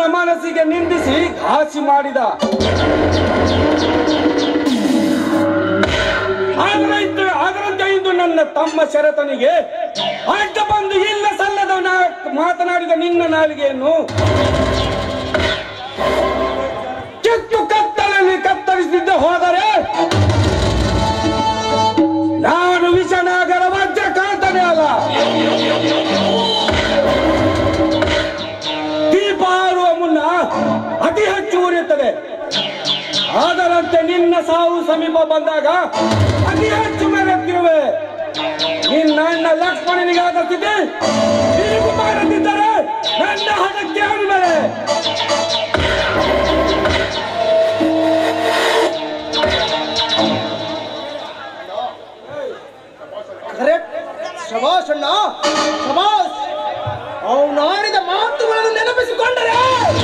ಮನಸ್ಸಿಗೆ ನಿಂದಿಸಿ ಘಾಸಿ ಮಾಡಿದ ಅದರಂತೆ ಅದರಂತೆ ಇಂದು ನನ್ನ ತಮ್ಮ ಶರತನಿಗೆ ಅಡ್ಡ ಬಂದು ಇಲ್ಲ ಸಲ್ಲದ ನಾ- ಮಾತನಾಡಿದ ನಿನ್ನ ನಾಲಿಗೆಯನ್ನು ಕಿತ್ತು ಕತ್ತಲಲ್ಲಿ ಕತ್ತರಿಸಿದ್ದೆ ಹೋದರೆ ನಾನು ವಿಷನಾಗರ ವಜ್ರ ಕಾಂತನೇ ಅಲ್ಲ ದೀಪ ಆರುವ ಮುನ್ನ ಅತಿ ಹೆಚ್ಚು ಉರಿಯುತ್ತದೆ ಅದರಂತೆ ನಿನ್ನ ಸಾವು ಸಮೀಪ ಬಂದಾಗ ಅತಿ ಹೆಚ್ಚು ಮೆರೆತಿರುವೆ ನಿನ್ನ ಅಣ್ಣ ಲಕ್ಷ್ಮಣನಿಗಾದ ಸ್ಥಿತಿ ನೀವು ಮಾಡದಿದ್ದರೆ ನನ್ನ ಹಣಕ್ಕೆ ಅನುಮೆ ಕರೆಕ್ಟ್ ಶಬಾಷ್ ಅಣ್ಣ ಶಬಾಷ್ ಅವನು ಆಡಿದ ಮಾತುಗಳನ್ನು ನೆನಪಿಸಿಕೊಂಡರೆ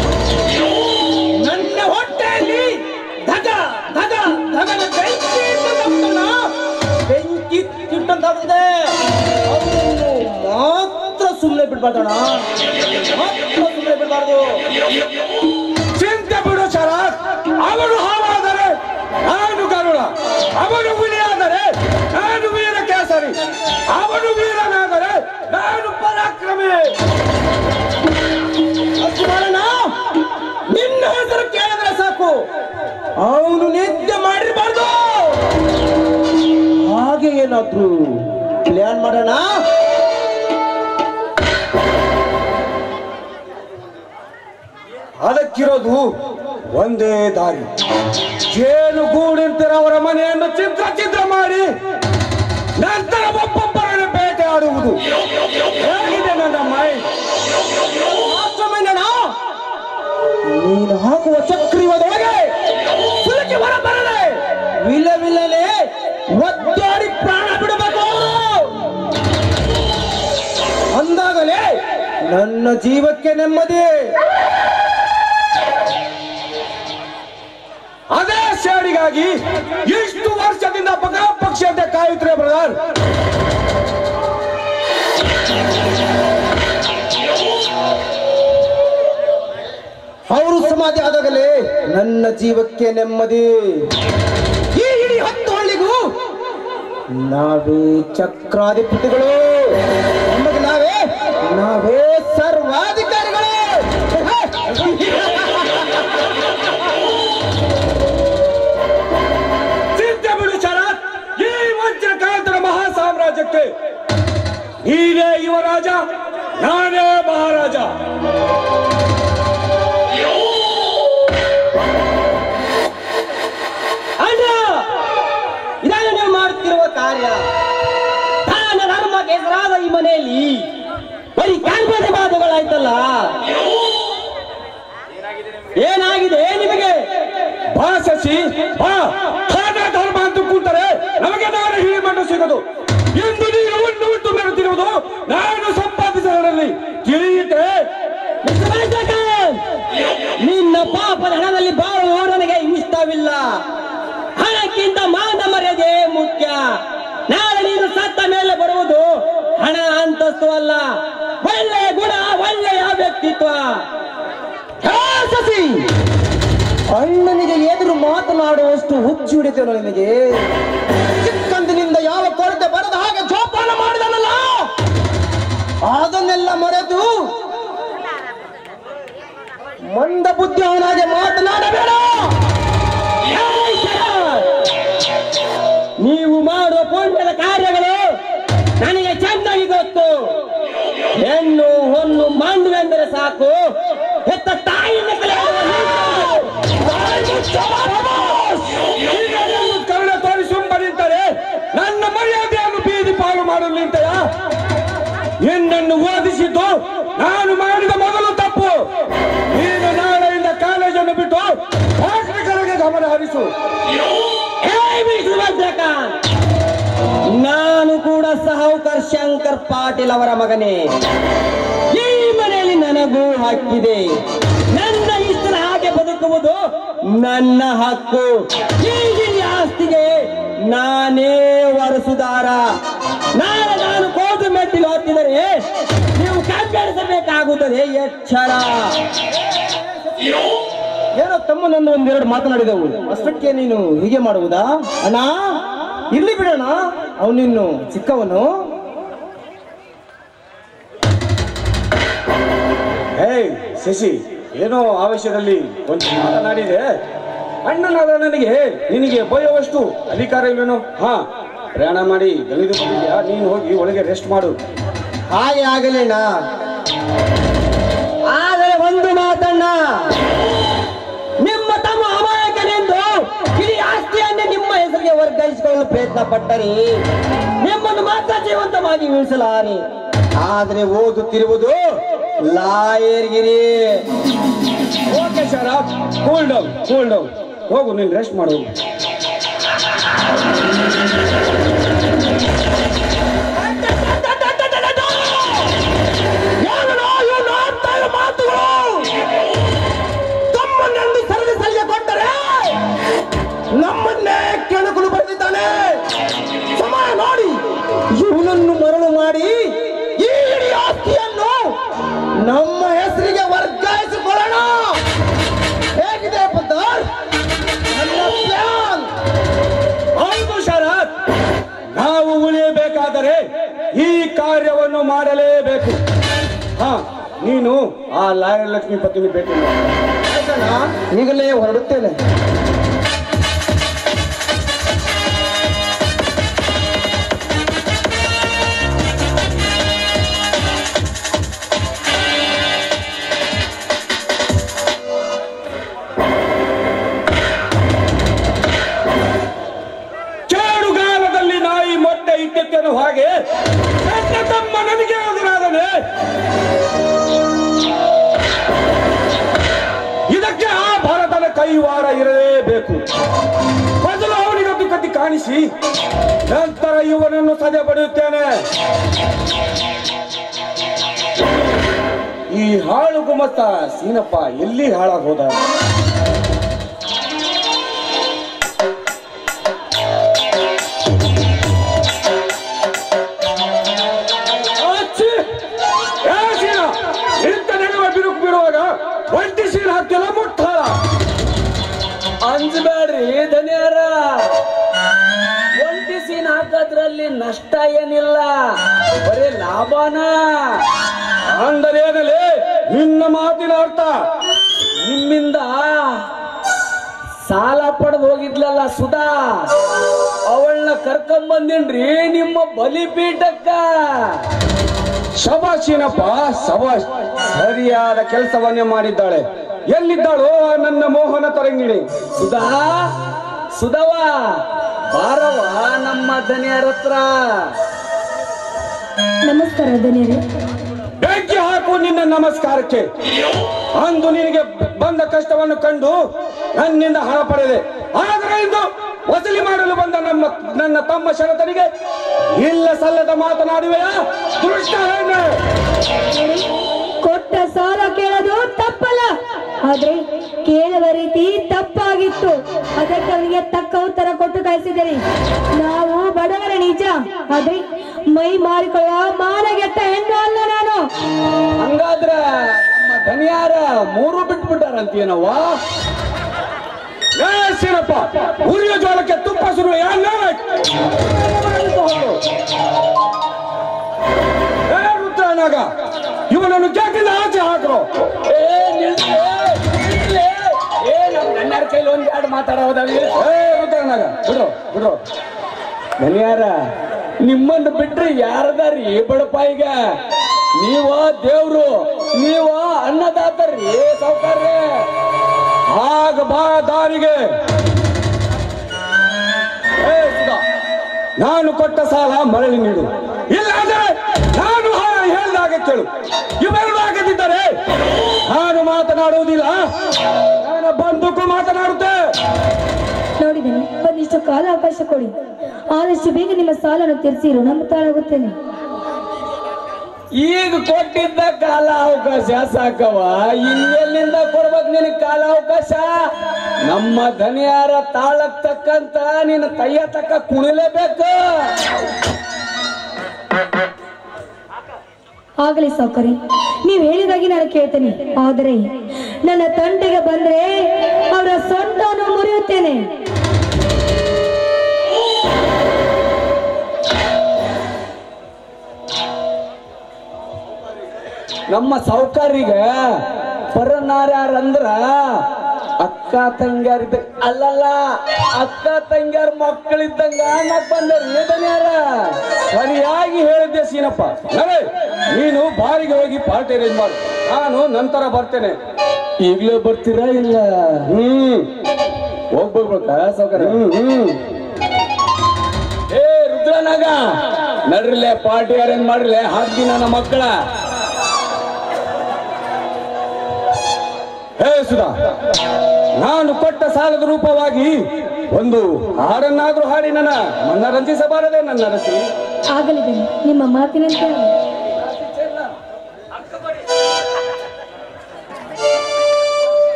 ನನ್ನ ಹೊಟ್ಟೆಯಲ್ಲಿ ಧಗ ಧಗ ಧಗನ ಬೆಂಕಿ ಇಟ್ಟಂತಾಗ್ತದಣ್ಣ. ಬೆಂಕಿ ಇಟ್ಟಂತಾಗ್ತದೆ ಅವನು ಮಾತ್ರ ಸುಮ್ಮನೆ ಬಿಡ್ಬಾರ್ದಣ್ಣ ಮಾತ್ರ ಸುಮ್ಮನೆ ಬಿಡಬಾರ್ದು ಚಿಂತೆ ಬಿಡು ಶರತ್ ಅವನು ಹಾವಾದರೆ ನಾನು ಗರುಡ ಅವನು ಹುಲಿಯಾದರೆ ನಾನು ವೀರ ಕೇಸರಿ ಅವನು ವೀರನಾದರೆ ನಾನು ಪರಾಕ್ರಮಿ ಅಷ್ಟು ಮಾಡೋಣ ನಿನ್ನ ಹೆಸರು ಕೇಳಿದ್ರೆ ಸಾಕು ಅವನು ನಿದ್ದೆ ಮಾಡಿರ್ಬಾರ್ದು ಹಾಗೆ ಏನಾದ್ರು ಪ್ಲಾನ್ ಮಾಡೋಣ ಅದಕ್ಕಿರೋದು ಒಂದೇ ದಾರಿ ಜೇನು ಗೂಡಿಂತರ ಅವರ ಮನೆಯನ್ನು ಚಿತ್ರ ಚಿತ್ರ ಮಾಡಿ ನಂತರ ಒಬ್ಬೊಬ್ಬರನ್ನು ಬೇಟೆ ಆಡುವುದು ಹೇಗಿದೆ ನನ್ನ ಮೈ ಮಾಸ್ಟರ್ಮೈಂಡಣ್ಣ, ನೀನು ಹಾಕುವ ಚಕ್ರಿವದೊಳಗೆ ಸುಲಕ್ಕೆ ಹೊರ ಬರದೆ ವಿಲ ವಿಲನೆ ಒದ್ದಾಡಿ ಪ್ರಾಣ ಬಿಡಬೇಕು ಅವರು ಅಂದಾಗಲೇ ನನ್ನ ಜೀವಕ್ಕೆ ನೆಮ್ಮದಿ ಅದೇ ಸೇಡಿಗಾಗಿ ಇಷ್ಟು ವರ್ಷದಿಂದ ಪಗ ಪಕ್ಷಿಯಂತೆ ಕಾಯುತ್ರೆ ಬ್ರದರ್ ಅವರು ಸಮಾಧಿ ಆದಾಗಲೇ ನನ್ನ ಜೀವಕ್ಕೆ ನೆಮ್ಮದಿ ಈ ಇಡೀ ಹತ್ತು ಹಳ್ಳಿಗೂ ನಾವೇ ಚಕ್ರಾಧಿಪತಿಗಳು ನಮಗೆ ನಾವೇ ನಾವೇ ಸರ್ವಾಧಿಕಾರಿಗಳು ಚಿಂತೆ ಬಿಡು ಶರತ್ ಈ ವಜ್ರಕಾಂತರ ಮಹಾ ಸಾಮ್ರಾಜ್ಯಕ್ಕೆ ನೀನೇ ಯುವರಾಜ ನಾನೇ ಮಹಾರಾಜ ಅಣ್ಣ ಇದನ್ನು ನೀವು ಮಾಡುತ್ತಿರುವ ಕಾರ್ಯ ದಾನ ಧರ್ಮಕ್ಕೆ ಹೆಸರಾದ ಈ ಮನೆಯಲ್ಲಿ ಬರೀ ಕಾಲ್ಪದೆ ಮಾತುಗಳಾಯ್ತಲ್ಲ ಏನಾಗಿದೆ ನಿಮಗೆ ಬಾ ಶಶಿ ಬಾ ದಾನ ಧರ್ಮ ಅಂತ ಕೂತರೆ ನಮಗೆ ನಾನು ಹಿಡಿ ಮಣ್ಣು ಸಿಗದು ಇಂದು ನೀನು ಉಂಡು ಉಂಟು ಮೆರೆತಿರುವುದು ನಾನು ಸಂಪಾದಿಸಲಿ ತಿಳಿಯಿತೆ ಮಿಸ್ಟರ್ ರಾಜಕಾಂತ್, ನಿನ್ನ ಪಾಪದ ಹಣದಲ್ಲಿ ಬಾಳುವ ನನಗೆ ಇಷ್ಟವಿಲ್ಲ ಹಣಕ್ಕಿಂತ ಮಾನ ಮರ್ಯಾದೆ ಮುಖ್ಯ ನಾಳೆ ನೀನು ಸತ್ತ ಮೇಲೆ ಬರುವುದು ಹಣ ಅಂತಸ್ತು ಅಲ್ಲ ಒಳ್ಳೆಯ ಗುಣ ಒಳ್ಳೆಯ ವ್ಯಕ್ತಿತ್ವ ಹೇ ಸಸಿ ಅಣ್ಣನಿಗೆ ಎದುರು ಮಾತನಾಡುವಷ್ಟು ಹುಚ್ಚು ಹಿಡಿತೇನೋ ನಿನಗೆ ಚಿಕ್ಕಂದಿನಿಂದ ಯಾವ ಕೊರತೆ ಬರದ ಹಾಗೆ ಜೋಪಾನ ಮಾಡಿದನಲ್ಲ ಅದನ್ನೆಲ್ಲ ಮರೆತು ಮಂದ ಬುದ್ಧಿ ಅವನಾಗೆ ಮಾತನಾಡಬೇಡ ಏಯ್ ಶರತ್! ನೀವು ಮಾಡುವ ಪುಣ್ಯದ ಕಾರ್ಯಗಳು ನನಗೆ ಚೆನ್ನಾಗಿ ಗೊತ್ತು ಹೆಣ್ಣು ಹೊನ್ನು ಮಂಡುವೆಂದರೆ ಸಾಕು ಹೆತ್ತ ತಾಯಿಯಿಂದ ಕಲಿಯುವ ಈಗ ನೀನು ಕರುಣೆ ತೋರಿ ಸುಮ್ಮನಿದ್ದರೆ ನನ್ನ ಮರ್ಯಾದೆಯನ್ನು ಬೀದಿ ಪಾಲು ಮಾಡಲು ನಿಂತೆಯ ನಿನ್ನನ್ನು ಓದಿಸಿದ್ದು ನಾನು ಮಾಡಿದ ಮೊದಲು ತಪ್ಪು ನೀನು ನಾಳೆಯಿಂದ ಕಾಲೇಜನ್ನು ಬಿಟ್ಟು ಡಾಕ್ಟರ್ ಕಡೆಗೆ ಗಮನ ಹರಿಸು ಏಯ್ ಮಿಸ್ಟರ್ ಭದ್ರಕಾಂತ್! ನಾನು ಕೂಡ ಸಹೌಕರ್ ಶಂಕರ್ ಪಾಟೀಲ್ ಅವರ ಮಗನೇ ಈ ಮನೆಯಲ್ಲಿ ನನಗೂ ಹಕ್ಕಿದೆ ನನ್ನ ಇಷ್ಟರ ಹಾಗೆ ಬದುಕುವುದು ನನ್ನ ಹಕ್ಕು ಈ ಇಡೀ ಆಸ್ತಿಗೆ ನಾನೇ ವಾರಸುದಾರ ನಾಳೆ ನಾನು ಕೋಟು ಮೆಟ್ಟಿಲು ಹತ್ತಿದರೆ ನೀವು ಕಣ್ಣೆಡಿಸಬೇಕಾಗುತ್ತದೆ ಎಚ್ಚರ ಏನೋ ತಮ್ಮನೊಂದು ಒಂದೆರಡು ಮಾತನಾಡಿದೆವು ಅಷ್ಟಕ್ಕೆ ನೀನು ಹೀಗೆ ಮಾಡುವುದಾ ಅಣ್ಣ ಇರ್ಲಿ ಬಿಡೋಣ ಅವನಿನ್ನು ಚಿಕ್ಕವನು ಹೇಯ್ ಶಶಿ ಏನೋ ಆವೇಶದಲ್ಲಿ ಒಂದು ಮಾತನಾಡಿದೆ ಅಣ್ಣನಾದ ನನಗೆ ನಿನಗೆ ಬಯ್ಯುವಷ್ಟು ಅಧಿಕಾರ ಇಲ್ವೇನೋ ಹಾ ಪ್ರಯಾಣ ಮಾಡಿ ಗಲಿದು ಬಂದಿದ್ಯಾ ನೀನು ಹೋಗಿ ಒಳಗೆ ರೆಸ್ಟ್ ಮಾಡು ಹಾಗೆ ಆಗಲಿಣ್ಣ ಆದರೆ ಒಂದು ಮಾತಣ್ಣ ನಿಮ್ಮ ತಮ್ಮ ಅಮಾಯಕನೆಂದು ಇಡೀ ಆಸ್ತಿಯನ್ನೇ ನಿಮ್ಮ ಹೆಸರಿಗೆ ವರ್ಗಾಯಿಸಿಕೊಳ್ಳಲು ಪ್ರಯತ್ನ ಪಟ್ಟರೆ ನಿಮ್ಮನ್ನು ಮಾತ್ರ ಜೀವಂತವಾಗಿ ಉಳಿಸಲಾರೆ ಆದರೆ ಓದುತ್ತಿರುವುದು ಲಾಯರ್ಗಿರಿ okay Sharath cool down cool down ಹೋಗು ನೀನು ರೆಸ್ಟ್ ಮಾಡು ತಮ್ಮನ್ನೆಂದು ಸರಳ ಸಲಹೆ ಕೊಟ್ಟರೆ ನಮ್ಮನ್ನೇ ಕೆಣಕಲು ಬರೆದಿದ್ದಾನೆ ಸಮಯ ನೋಡಿ ಇವನನ್ನು ಮರಳು ಮಾಡಿ ಈ ಇಡೀ ಆಸ್ತಿಯನ್ನು ನಮ್ಮ ಹೆಸರಿಗೆ ವರ್ಗಾಯಿಸಿಕೊಳ್ಳೋಣ ಹೇಗಿದೆ ಪದ್ದರ್ ನನ್ನ ಪ್ಲಾನ್ ಹೌದು ಶರತ್ ನಾವು ಉಳಿಯಬೇಕಾದರೆ ಈ ಕಾರ್ಯವನ್ನು ಮಾಡಲೇಬೇಕು ಹಾ ನೀನು ಆ ಲಾಯರ್ ಲಕ್ಷ್ಮೀಪತಿని ಭೇಟಿ ಮಾಡು. ಆಯ್ತಣ್ಣ? ಈಗಲೇ ಹೊರಡುತ್ತೇನೆ ಕೇಡುಗಾಲದಲ್ಲಿ ನಾಯಿ ಮೊಟ್ಟೆ ಇಟ್ಟಿದ್ದೇನು ಹಾಗೆ ನನ್ನ ತಮ್ಮ ನನಗೆ ಎದುರಾದನೆ ಇದಕ್ಕೆ ಆ ಭರತನ ಕೈವಾರ ಇರಲೇಬೇಕು ಮೊದಲು ಅವನಿಗೊಂದು ಕತ್ತಿ ಕಾಣಿಸಿ ನಂತರ ಇವನನ್ನು ಸದೆ ಪಡೆಯುತ್ತೇನೆ ಈ ಹಾಳು ಗುಮಸ್ತ ಸೀನಪ್ಪ ಎಲ್ಲಿ ಹಾಳಾಗೋದ ಆಚ್ಚಿ! ಏ ಸೀನ, ಇಂಥ ನೆನವ ಬಿರುಕು ಬಿಡುವಾಗ ಒಂಟಿ ಸೀನ್ ಹಾಕ್ತಿಲ್ಲ ಮುಟ್ಟಾಳ ಅಂಜಬೇಡ್ರಿ ಧನ್ಯಾರ ಒಂಟಿ ಸೀನ್ ಹಾಕೋದ್ರಲ್ಲಿ ನಷ್ಟ ಏನಿಲ್ಲ ಬರೀ ಲಾಭನ ಅಂದರೇನಲೇ ನಿನ್ನ ಮಾತಿನ ಅರ್ಥ ನಿಮ್ಮಿಂದ ಸಾಲ ಪಡೆದು ಹೋಗಿದ್ಲಲ್ಲ ಸುಧಾ ಅವಳನ್ನ ಕರ್ಕೊಂಡ್ ಬಂದಿನ್ರಿ ನಿಮ್ಮ ಬಲಿಪೀಠಕ್ಕ ಶಬಾಷಿನಪ್ಪ ಶಬಾಷ್ ಸರಿಯಾದ ಕೆಲಸವನ್ನೇ ಮಾಡಿದ್ದಾಳೆ ಎಲ್ಲಿದ್ದಾಳೋ ಆ ನನ್ನ ಮೋಹನ ತರಂಗಿಣಿ ಸುಧಾ ಸುಧವ ಬಾರವ ನಮ್ಮ ಧನಿಯರ ಹತ್ರ ನಮಸ್ಕಾರ ಧನ್ಯರೇ ಬೆಂಕಿ ಹಾಕು ನಿನ್ನ ನಮಸ್ಕಾರಕ್ಕೆ ಅಂದು ನಿನಗೆ ಬಂದ ಕಷ್ಟವನ್ನು ಕಂಡು ನನ್ನಿಂದ ಹಣ ಪಡೆದೆ ಆದರೆ ಇಂದು ವಸೂಲಿ ಮಾಡಲು ಬಂದ ನಮ್ಮ ನನ್ನ ತಮ್ಮ ಶರತನಿಗೆ ಇಲ್ಲ ಸಲ್ಲದ ಮಾತನಾಡುವೆಯಾ ದೃಷ್ಟ ಹೆಣ್ಣೆ ಕೊಟ್ಟ ಸಾಲ ಕೇಳೋದು ತಪ್ಪಲ್ಲ ಆದ್ರೆ ಕೇಳುವ ರೀತಿ ತಪ್ಪಾಗಿತ್ತು ಅದಕ್ಕೆ ಅವನಿಗೆ ತಕ್ಕ ಉತ್ತರ ಕೊಟ್ಟು ಕಳಿಸಿದರೆ ನಾವು ಬಡವರ ನಿಜ ಆದ್ರೆ ಮೈ ಮಾರಿಕೊಳ್ಳುವ ಮಾನಗೆಟ್ಟ ಹೆಣ್ಣು ಅಲ್ಲ ನಾನು ಹಂಗಾದ್ರ ನಮ್ಮ ಧನಿಯಾರ ಮೂರು ಬಿಟ್ಬಿಟ್ಟಾರಂತೀನವ್ವ ಏ ಸೀನಪ್ಪ ಉರಿಯ ಜೋಳಕ್ಕೆ ತುಪ್ಪ ಸುರುವ ಏ ರುದ್ರನಾಗ ಇವನನ್ನು ಕೇಕಿಂದ ಆಚೆ ಹಾಕ್ರು ಏ ನಿಲ್ಸೆ, ನಿಲ್ಸೆ. ಏ ನಮ್ ಧನ್ಯಾರ ಕೈಲಿ ಒಂದ್ ಎರಡು ಮಾತಾಡೋದಾಗ್ಲಿ ಏ ರುದ್ರನಾಗ ಬಿಡು ಬಿಡು ಧನಿಯಾರ ನಿಮ್ಮನ್ನು ಬಿಟ್ರೆ ಯಾರದಾರಿ ಬಡಪಾಯಿಗ ನೀವ ದೇವ್ರು ನೀವ ಅನ್ನದಾತರ್ರಿ ಸಾವುಕಾರ್ರೆ ಆಗ ಬಾ ದಾರಿಗೆ ಏ ಸುಧಾ, ನಾನು ಕೊಟ್ಟ ಸಾಲ ಮರಳಿ ನೀಡು ಇಲ್ಲಾಂದ್ರೆ ನಾನು ಹಾ- ಹೇಳ್ದಾಗ ಕೇಳು ಇವೆರಡು ಆಗದಿದ್ದರೆ ನಾನು ಮಾತನಾಡುವುದಿಲ್ಲ ನಾನು ಬಂದಕ್ಕೂ ಮಾತನಾಡುತ್ತೆ ನೋಡಿದ್ದೇನೆ ಒಂದಿಷ್ಟು ಕಾಲ ಅವಕಾಶ ಕೊಡಿ ಆದಷ್ಟು ಬೇಗ ನಿಮ್ಮ ಸಾಲನ್ನು ತೀರಿಸಿ ಋಣ ತಾಳಾಗುತ್ತೇನೆ ಈಗ ಕೊಟ್ಟಿದ್ದ ಕಾಲ ಅವಕಾಶ ಸಾಕವ ಇನ್ನೆಲ್ಲಿಂದ ಕೊಡ್ಬೇಕು ನಿನಗೆ ಕಾಲ ಅವಕಾಶ ನಮ್ಮ ಧನಿಯಾರ ತಾಳಕ್ ತಕ್ಕಂತ ನಿನ್ನ ಕೈಯ ತಕ್ಕ ಕುಣಿಲೇಬೇಕು ಆಗಲಿ ಸಾಕರಿ ನೀವು ಹೇಳಿದಾಗಿ ನಾನು ಕೇಳ್ತೇನೆ ಆದರೆ ನನ್ನ ತಂಟೆಗೆ ಬಂದ್ರೆ ಅವರ ಸೊಂಟವನ್ನು ಮುರಿಯುತ್ತೇನೆ ನಮ್ಮ ಸಾವುಕಾರಿಗ ಪರನಾರ್ಯಾರಂದ್ರ ಅಕ್ಕ ತಂಗ್ಯಾರಿದ್ದ ಅಲ್ಲಲ್ಲ ಅಕ್ಕ ತಂಗ್ಯಾರ ಮಕ್ಕಳಿದ್ದಂಗ ಅನ್ನಕ್ ಬಂದರ್ ಏದನ್ಯಾರ ಸರಿಯಾಗಿ ಹೇಳಿದ್ದೆ ಸೀನಪ್ಪ ನಡೆ, ನೀನು ಬಾರಿಗೆ ಹೋಗಿ ಪಾರ್ಟಿ ಅರೇಂಜ್ ಮಾಡು ನಾನು ನಂತರ ಬರ್ತೇನೆ ಈಗ್ಲೇ ಬರ್ತೀರಾ ಇಲ್ಲ ಹ್ಮ್ ಹೋಗ್ಬೋಗ್ಬೇಕಾ ಸಾವುಕಾರ ಹ್ಮ್ ಹ್ಮ್ ಏ ರುದ್ರನಾಗ ನಡ್ರಿಲೆ ಪಾರ್ಟಿ ಅರೇಂಜ್ ಮಾಡ್ರಿಲೆ ಹಾಕಿ ನನ್ನ ಮಕ್ಕಳ ಹೇ ಸುಧಾ ನಾನು ಕೊಟ್ಟ ಸಾಲದ ರೂಪವಾಗಿ ಒಂದು ಹಾಡನ್ನಾದ್ರೂ ಹಾಡಿ ನನ್ನ ಮನರಂಜಿಸಬಾರದೆ ನನ್ನ ರಸಿ ಆಗಲಿದೆ ನಿಮ್ಮ ಮಾತಿನಂತೆ